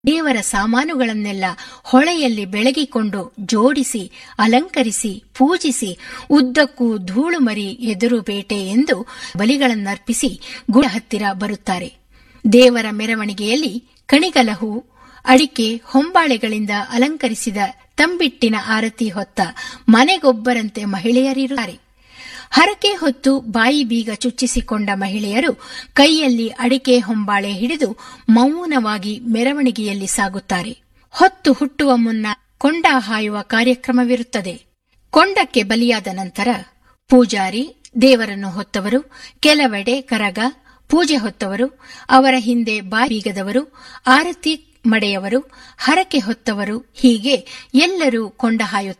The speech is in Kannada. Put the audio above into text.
ದೇವರ ಸಾಮಾನುಗಳನ್ನೆಲ್ಲ ಹೊಳೆಯಲ್ಲಿ ಬೆಳಗಿಕೊಂಡು ಜೋಡಿಸಿ ಅಲಂಕರಿಸಿ ಪೂಜಿಸಿ ಉದ್ದಕ್ಕೂ ಧೂಳುಮರಿ ಎದುರು ಬೇಟೆ ಎಂದು ಬಲಿಗಳನ್ನರ್ಪಿಸಿ ಗುಡ ಹತ್ತಿರ ಬರುತ್ತಾರೆ ದೇವರ ಮೆರವಣಿಗೆಯಲ್ಲಿ ಕಣಿಗಲಹು ಅಡಿಕೆ ಹೊಂಬಾಳೆಗಳಿಂದ ಅಲಂಕರಿಸಿದ ತಂಬಿಟ್ಟಿನ ಆರತಿ ಹೊತ್ತ ಮನೆಗೊಬ್ಬರಂತೆ ಮಹಿಳೆಯರಿರುತ್ತಾರೆ ಹರಕೆ ಹೊತ್ತು ಬಾಯಿ ಬೀಗ ಚುಚ್ಚಿಸಿಕೊಂಡ ಮಹಿಳೆಯರು ಕೈಯಲ್ಲಿ ಅಡಿಕೆ ಹೊಂಬಾಳೆ ಹಿಡಿದು ಮೌನವಾಗಿ ಮೆರವಣಿಗೆಯಲ್ಲಿ ಸಾಗುತ್ತಾರೆ ಹೊತ್ತು ಹುಟ್ಟುವ ಮುನ್ನ ಕೊಂಡ ಹಾಯುವ ಕಾರ್ಯಕ್ರಮವಿರುತ್ತದೆ ಕೊಂಡಕ್ಕೆ ಬಲಿಯಾದ ನಂತರ ಪೂಜಾರಿ ದೇವರನ್ನು ಹೊತ್ತವರು ಕೆಲವೆಡೆ ಕರಗ ಪೂಜೆ ಹೊತ್ತವರು ಅವರ ಹಿಂದೆ ಬಾಯಿ ಬೀಗದವರು ಆರತಿ ಮಡೆಯವರು ಹರಕೆ ಹೊತ್ತವರು ಹೀಗೆ ಎಲ್ಲರೂ ಕೊಂಡ ಹಾಯುತ್ತಾರೆ